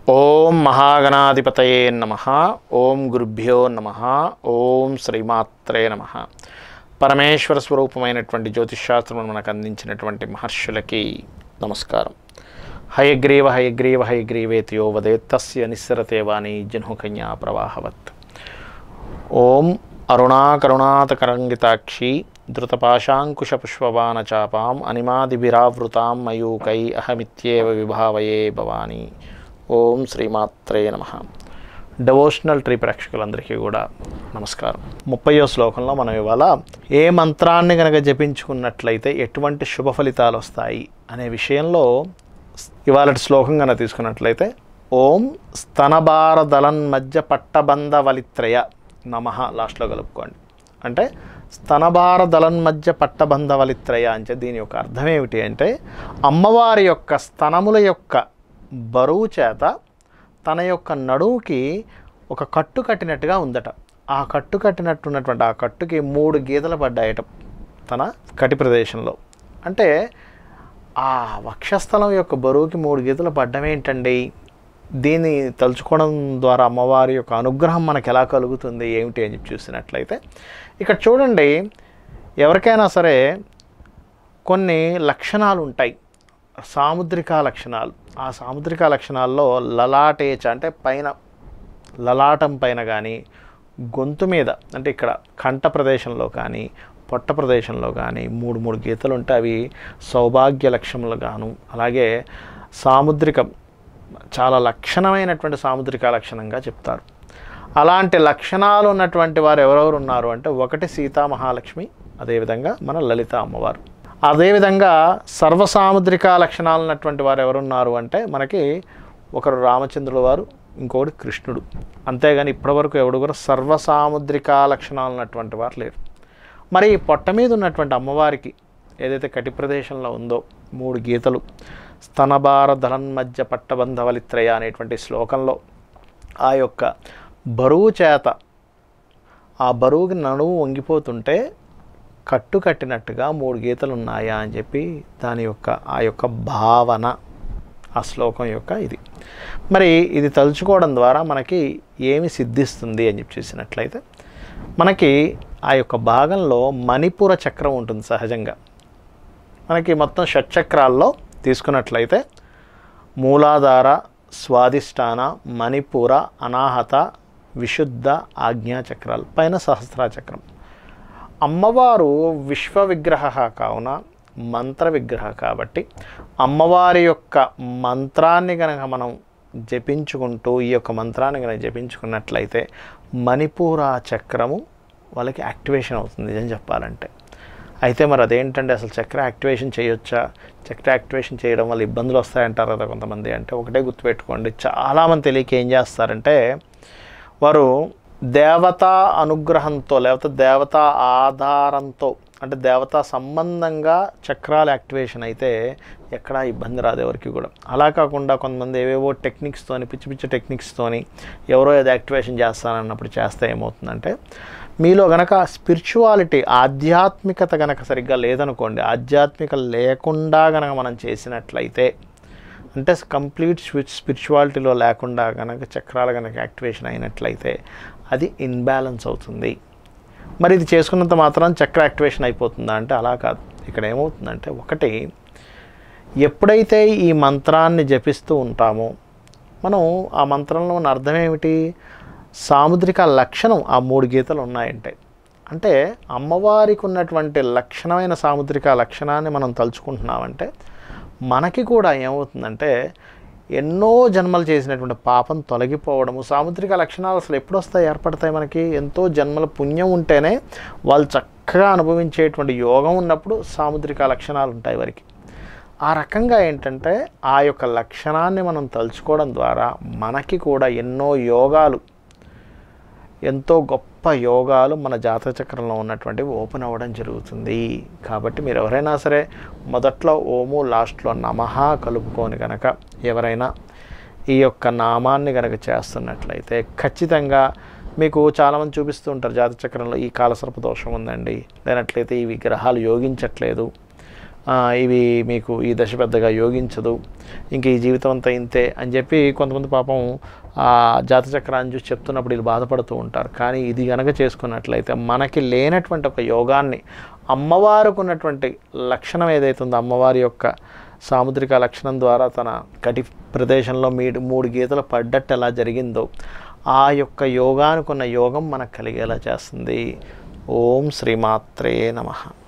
ఓం మహాగణాధిపతయే నమ ఓం గురుభ్యో నమ ఓం శ్రీమాత్రే నమ పరమేశ్వర స్వరూపమైనటువంటి జ్యోతిష్శాస్త్రమును మనకు అందించినటువంటి మహర్షులకి నమస్కారం హయగ్రీవ హయగ్రీవ హయగ్రీవేతి యో వదేత్ తస్య నిస్సరతే వాణి జన్హుకన్యా ప్రవాహవత్ ఓం అరుణాకరుణాతకరంగితాక్షి ధృతపాశాంకుశపుష్పబాణచాపాం అనిమాదిభిరావృతాం మయూకై అహమిత్యేవ విభావయే భవాని ఓం శ్రీమాత్రే నమ డెవోషనల్ ట్రీ ప్రేక్షకులందరికీ కూడా నమస్కారం ముప్పయో శ్లోకంలో మనం ఇవాళ ఏ మంత్రాన్ని కనుక జపించుకున్నట్లయితే ఎటువంటి శుభ ఫలితాలు వస్తాయి అనే విషయంలో ఇవాళ శ్లోకం కనుక తీసుకున్నట్లయితే ఓం స్తనభార దళన్మధ్య పట్టబంధ వలిత్రయ నమ లాస్ట్లో కలుపుకోండి అంటే స్తనభార దళన్మధ్య పట్టబంధ వలిత్రయ అంటే దీని యొక్క అర్థం ఏమిటి అంటే అమ్మవారి యొక్క స్తనముల యొక్క బరువు చేత తన యొక్క నడువుకి ఒక కట్టు కట్టినట్టుగా ఉందట ఆ కట్టు కట్టినట్టున్నటువంటి ఆ కట్టుకి మూడు గీతలు పడ్డాయట తన కటి ప్రదేశంలో అంటే ఆ వక్షస్థలం యొక్క బరువుకి మూడు గీతలు పడ్డం ఏంటండి దీన్ని తలుచుకోవడం ద్వారా అమ్మవారి యొక్క అనుగ్రహం మనకు ఎలా కలుగుతుంది ఏమిటి అని చెప్పి చూసినట్లయితే ఇక్కడ చూడండి ఎవరికైనా సరే కొన్ని లక్షణాలు ఉంటాయి సాముద్రిక లక్షణాలు ఆ సాముద్రిక లక్షణాల్లో లలాటేచ అంటే పైన లలాటం పైన కానీ గొంతు మీద అంటే ఇక్కడ కంఠ ప్రదేశంలో కానీ పొట్ట ప్రదేశంలో కానీ మూడు మూడు గీతలు ఉంటే అవి సౌభాగ్య లక్షణములు గాను అలాగే సాముద్రిక చాలా లక్షణమైనటువంటి సాముద్రిక లక్షణంగా చెప్తారు అలాంటి లక్షణాలు ఉన్నటువంటి వారు ఎవరెవరు ఉన్నారు అంటే ఒకటి సీతా మహాలక్ష్మి అదేవిధంగా మన లలిత అమ్మవారు అదేవిధంగా సర్వసాముద్రిక లక్షణాలు ఉన్నటువంటి వారు ఎవరున్నారు అంటే మనకి ఒకరు రామచంద్రుల వారు ఇంకొకటి కృష్ణుడు అంతేగాని ఇప్పటివరకు ఎవడు కూడా సర్వసాముద్రిక లక్షణాలు ఉన్నటువంటి వారు లేరు మరి ఈ పొట్ట మీద ఉన్నటువంటి అమ్మవారికి ఏదైతే కటి ప్రదేశంలో ఉందో మూడు గీతలు స్తనభార ధలన్మధ్య పట్టబంధవలిత్రయ అనేటువంటి శ్లోకంలో ఆ యొక్క బరువు చేత ఆ బరువుకి నడువు వంగిపోతుంటే కట్టు కట్టినట్టుగా మూడు గీతలు ఉన్నాయా అని చెప్పి దాని యొక్క ఆ యొక్క భావన ఆ శ్లోకం యొక్క ఇది మరి ఇది తలుచుకోవడం ద్వారా మనకి ఏమి సిద్ధిస్తుంది అని చెప్పి చూసినట్లయితే మనకి ఆ యొక్క భాగంలో మణిపుర చక్రం ఉంటుంది సహజంగా మనకి మొత్తం షట్చక్రాల్లో తీసుకున్నట్లయితే మూలాధార స్వాదిష్టాన మణిపుర అనాహత విశుద్ధ ఆజ్ఞా చక్రాలు పైన సహస్రా చక్రం అమ్మవారు విశ్వ విగ్రహ కావున మంత్ర విగ్రహ కాబట్టి అమ్మవారి యొక్క మంత్రాన్ని కనుక మనం జపించుకుంటూ ఈ యొక్క మంత్రాన్ని కనుక జపించుకున్నట్లయితే మణిపూర చక్రము వాళ్ళకి యాక్టివేషన్ అవుతుంది నిజం చెప్పాలంటే అయితే మరి అదేంటంటే అసలు చక్ర యాక్టివేషన్ చేయొచ్చా చక్ర యాక్టివేషన్ చేయడం వల్ల ఇబ్బందులు వస్తాయంటారు కదా కొంతమంది అంటే ఒకటే గుర్తుపెట్టుకోండి చాలామంది తెలియక ఏం చేస్తారంటే వారు దేవతా అనుగ్రహంతో లేకపోతే దేవతా ఆధారంతో అంటే దేవతా సంబంధంగా చక్రాలు యాక్టివేషన్ అయితే ఎక్కడా ఇబ్బంది రాదు ఎవరికి కూడా అలా కాకుండా కొంతమంది ఏవేవో టెక్నిక్స్తోని పిచ్చి పిచ్చి టెక్నిక్స్తోని ఎవరో ఏదో యాక్టివేషన్ చేస్తానన్నప్పుడు చేస్తే ఏమవుతుందంటే మీలో గనక స్పిరిచువాలిటీ ఆధ్యాత్మికత గనక సరిగ్గా లేదనుకోండి ఆధ్యాత్మిక లేకుండా గనక మనం చేసినట్లయితే అంటే కంప్లీట్ స్విచ్ స్పిరిచువాలిటీలో లేకుండా కనుక చక్రాలు కనుక యాక్టివేషన్ అయినట్లయితే అది ఇన్బ్యాలెన్స్ అవుతుంది మరి ఇది చేసుకున్నంత మాత్రం చక్ర యాక్టివేషన్ అయిపోతుందా అంటే అలా కాదు ఇక్కడ ఏమవుతుందంటే ఒకటి ఎప్పుడైతే ఈ మంత్రాన్ని జపిస్తూ ఉంటామో మనం ఆ మంత్రంలో ఉన్న అర్థం ఏమిటి సాముద్రిక లక్షణం ఆ మూడు గీతలు ఉన్నాయంటే అంటే అమ్మవారికి ఉన్నటువంటి లక్షణమైన సాముద్రిక లక్షణాన్ని మనం తలుచుకుంటున్నామంటే మనకి కూడా ఏమవుతుందంటే ఎన్నో జన్మలు చేసినటువంటి పాపం తొలగిపోవడము సాముద్రిక లక్షణాలు అసలు ఎప్పుడు వస్తాయి ఏర్పడతాయి మనకి ఎంతో జన్మల పుణ్యం ఉంటేనే వాళ్ళు చక్కగా అనుభవించేటువంటి యోగం ఉన్నప్పుడు సాముద్రిక లక్షణాలు ఉంటాయి వారికి ఆ రకంగా ఏంటంటే ఆ యొక్క లక్షణాన్ని మనం తలుచుకోవడం ద్వారా మనకి కూడా ఎన్నో యోగాలు ఎంతో గొప్ప యోగాలు మన జాతక చక్రంలో ఉన్నటువంటివి ఓపెన్ అవ్వడం జరుగుతుంది కాబట్టి మీరు ఎవరైనా సరే మొదట్లో ఓము లాస్ట్లో నమః కలుపుకొని కనుక ఎవరైనా ఈ యొక్క నామాన్ని కనుక చేస్తున్నట్లయితే ఖచ్చితంగా మీకు చాలామంది చూపిస్తూ ఉంటారు జాతక చక్రంలో ఈ కాలసర్ప దోషం ఉందండి లేనట్లయితే ఈ విగ్రహాలు యోగించట్లేదు ఆ, ఇవి మీకు ఈ దశ పెద్దగా యోగించదు ఇంక ఈ జీవితం అంతా ఇంతే అని చెప్పి కొంతమంది పాపం ఆ జాతచక్రాన్ని చూసి చెప్తున్నప్పుడు వీళ్ళు బాధపడుతూ ఉంటారు కానీ ఇది కనుక చేసుకున్నట్లయితే మనకి లేనటువంటి ఒక యోగాన్ని అమ్మవారికి ఉన్నటువంటి లక్షణం ఏదైతే ఉందో అమ్మవారి యొక్క సాముద్రిక లక్షణం ద్వారా తన కటి ప్రదేశంలో మీడు మూడు గీతలు పడ్డట్టు ఎలా జరిగిందో ఆ యొక్క యోగానుకున్న యోగం మనకు కలిగేలా చేస్తుంది ఓం శ్రీమాత్రే నమః